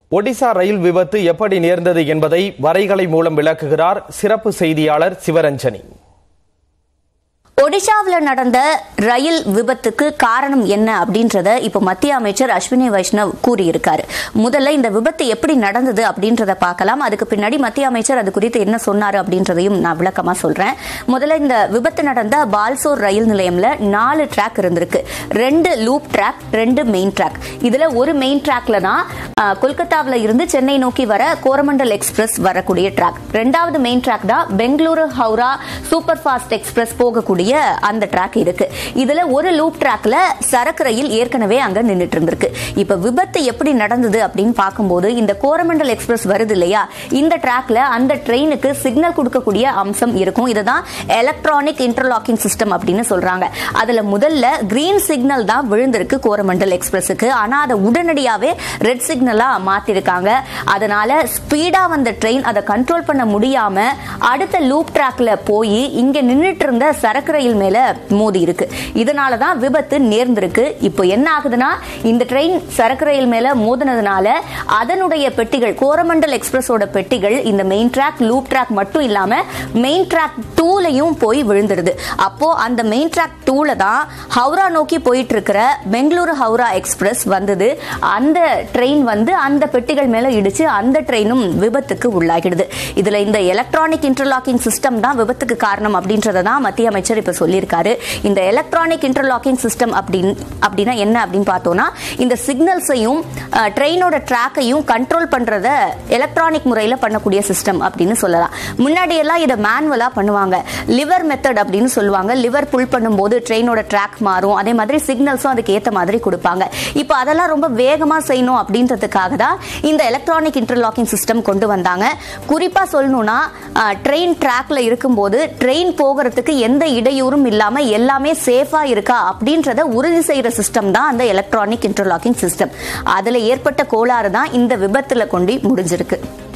ஒடிசா ரயில் விபத்து எப்படி நேர்ந்தது என்பதை வரைகலை மூலம் விளக்குகிறார் சிறப்பு செய்தியாளர் சிவரஞ்சனி ஒடிஷாவில் நடந்த ரயில் விபத்துக்கு காரணம் என்ன அப்படின்றத இப்ப மத்திய அமைச்சர் அஸ்வினி வைஷ்ணவ் கூறியிருக்காரு முதல்ல இந்த விபத்து எப்படி நடந்தது அப்படின்றத பார்க்கலாம் அதுக்கு பின்னாடி மத்திய அமைச்சர் அது குறித்து என்ன சொன்னாரு அப்படின்றதையும் நான் விளக்கமா சொல்றேன் முதல்ல இந்த விபத்து நடந்த பால்சோர் ரயில் நிலையம்ல நாலு ட்ராக் இருந்திருக்கு ரெண்டு லூப் ட்ராக் ரெண்டு மெயின் ட்ராக் இதுல ஒரு மெயின் ட்ராக்ல தான் அஹ், கொல்கத்தாவுல இருந்து சென்னை நோக்கி வர கோரமண்டல் எக்ஸ்பிரஸ் வரக்கூடிய ட்ராக் ரெண்டாவது மெயின் ட்ராக் தான் Bengaluru Howrah super fast express போகக்கூடிய அந்த ட்ராக் இருக்கு இதுல ஒரு லூப் ட்ராக்ல சரக்கு ரயில் ஏற்கனவே அங்க நின்னுட்டு இருந்திருக்கு இப்ப விபத்து எப்படி நடந்தது அப்படின்னு பார்க்கும்போது இந்த கோரமண்டல் எக்ஸ்பிரஸ் வருது இல்லையா இந்த ட்ராக்ல அந்த ட்ரெயினுக்கு சிக்னல் கொடுக்கக்கூடிய அம்சம் இருக்கும் இதுதான் எலக்ட்ரானிக் இன்டர்லாக்கிங் சிஸ்டம் அப்படின்னு சொல்றாங்க அதுல முதல்ல கிரீன் சிக்னல் தான் விழுந்திருக்கு கோரமண்டல் எக்ஸ்பிரஸுக்கு ஆனா அதை உடனடியாவே ரெட் சிக்னலா மாத்திருக்காங்க அதனால ஸ்பீடா வந்த ட்ரெயின் அதை கண்ட்ரோல் பண்ண முடியாம அடுத்த லூப் ட்ராக்ல போய் இங்க நின்னுட்டு இருந்த சரக்கு ரயில் மேல மோதி இருக்கு இதனால தான் விபத்து நேர்ந்திருக்கு இப்போ என்ன ஆகுதுன்னா இந்த ட்ரெயின் சரக்கு ரயில் மேல மோதினதுனால அதனுடைய பெட்டிகள் கோரமண்டல் எக்ஸ்பிரஸோட பெட்டிகள் இந்த மெயின் ட்ராக் லூப் ட்ராக் மட்டும் இல்லாம மெயின் ட்ராக் டூலையும் போய் விழுந்துருது அப்போ அந்த மெயின் ட்ராக் டூல தான் ஹவுரா நோக்கி போயிட்டு இருக்கிற பெங்களூரு ஹவுரா எக்ஸ்பிரஸ் வந்தது அந்த ட்ரெயின் வந்து அந்த பெட்டிகள் மேல இடிச்சு அந்த ட்ரெயினும் விபத்துக்கு உள்ளாகிடுது இதுல இந்த எலக்ட்ரானிக் இன்டர்லாக்கிங் சிஸ்டம் தான் விபத்துக்கு காரணம் அப்படின்றத தான் மத்திய அமைச்சர் இப்ப சொல்லியிருக்காரு இந்த எலக்ட்ரானிக் இன்டர்லாக்கிங் சிஸ்டம் அப்படின்னு அப்படின்னா என்ன அப்படின்னு பார்த்தோம்னா இந்த சிக்னல்ஸையும் ட்ரெயினோட ட்ராக்கையும் கண்ட்ரோல் பண்றத எலக்ட்ரானிக் முறையில் பண்ணக்கூடிய சிஸ்டம் அப்படின்னு சொல்லலாம் முன்னாடி எல்லாம் இதை மேனுவலா பண்ணுவாங்க லிவர் மெத்தட் அப்படின்னு சொல்லுவாங்க லிவர் புல் பண்ணும்போது ட்ரெயினோட ட்ராக் மாறும் அதே மாதிரி சிக்னல்ஸும் அதுக்கு ஏற்ற மாதிரி கொடுப்பாங்க இப்போ அதெல்லாம் ரொம்ப வேகமா செய்யணும் அப்படின்றதுக்காக தான் இந்த எலக்ட்ரானிக் இன்டர்லாக்கிங் சிஸ்டம் கொண்டு வந்தாங்க குறிப்பா சொல்லணும்னா ட்ரெயின் ட்ராக்ல இருக்கும்போது ட்ரெயின் போகிறதுக்கு எந்த இடையூறும் இல்லாம எல்லாமே சேஃபா இருக்கா அப்படின்றத உறுதி செய்யற சிஸ்டம் தான் அந்த எலக்ட்ரானிக் இன்டர்லாக்கிங் சிஸ்டம் அதுல ஏற்பட்ட கோளாறு தான் இந்த விபத்துல கொண்டு முடிஞ்சிருக்கு